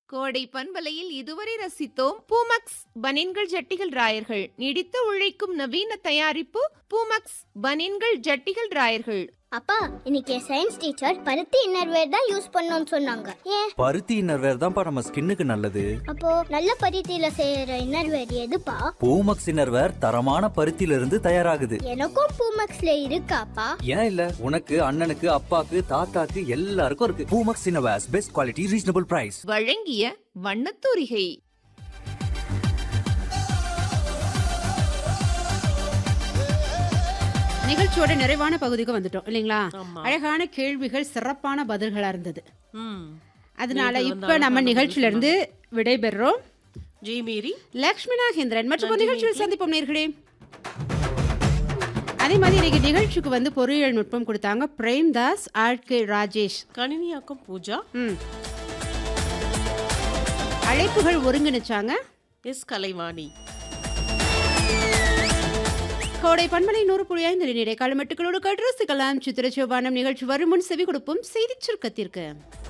கோடை பண்பலையில் இதுவரை ரசித்தோம் பூமக்ஸ் பனின்கள் ஜட்டிகள் ராயர்கள் நீடித்து உழைக்கும் நவீன தயாரிப்பு பூமக்ஸ் பனின்கள் ஜட்டிகள் ராயர்கள் அப்பா இன்னைக்கு சயின்ஸ் டீச்சர் பருத்தி இன்னர்வேர் தான் யூஸ் பண்ணோம்னு சொன்னாங்க ஏன் பருத்தி இன்னர்வேர் தான்ப்பா நம்ம ஸ்கின்னுக்கு நல்லது அப்போ நல்ல பருத்தியில செய்யற இன்னர்வேர் எதுப்பா பூமக்ஸ் இன்னர்வேர் தரமான பருத்தியில இருந்து தயாராகுது எனக்கும் பூமக்ஸ்ல இருக்காப்பா ஏன் இல்ல உனக்கு அண்ணனுக்கு அப்பாக்கு தாத்தாக்கு எல்லாருக்கும் இருக்கு Poomex innerwears best quality reasonable price வழங்கிய வண்ணத்தூரிகை நிகழ்ச்சியோட நிறைவான பகுதிக்கு வந்துட்டோம் இல்லைங்களா ஆமா. அழகான கேள்விகள் சிறப்பான பதில்களா இருந்தது ம். அதனால நீங்கள் இப்ப வந்து நம்ம அழகான நிகழ்ச்சியில இருந்து விடைபெறுறோம் ஜெய் மேரி லக்ஷ்மி நாகேந்திரன் மற்றும் ஒரு நன்றி, நிகழ்ச்சியில் நேத்லி. சந்திப்போம் நேர்களே அதே மாதிரி இன்னைக்கு நிகழ்ச்சிக்கு வந்து பொறியியல் நுட்பம் கொடுத்தாங்க பிரேம்தாஸ் ஆழ்கே ராஜேஷ் கணினியாக்கம் பூஜா ம் அழைப்புகள் ஒருங்கிணைச்சாங்க எஸ் கலைவாணி கோடை பண்பலை நூறு புள்ளி ஐந்து இடைக்கால மெட்டுகளோடு கட்ரஸுக்கலாம் சித்திர சோபானம் நிகழ்ச்சி வரும் முன் செவி கொடுப்போம் செய்திச் சுருக்கத்திற்கு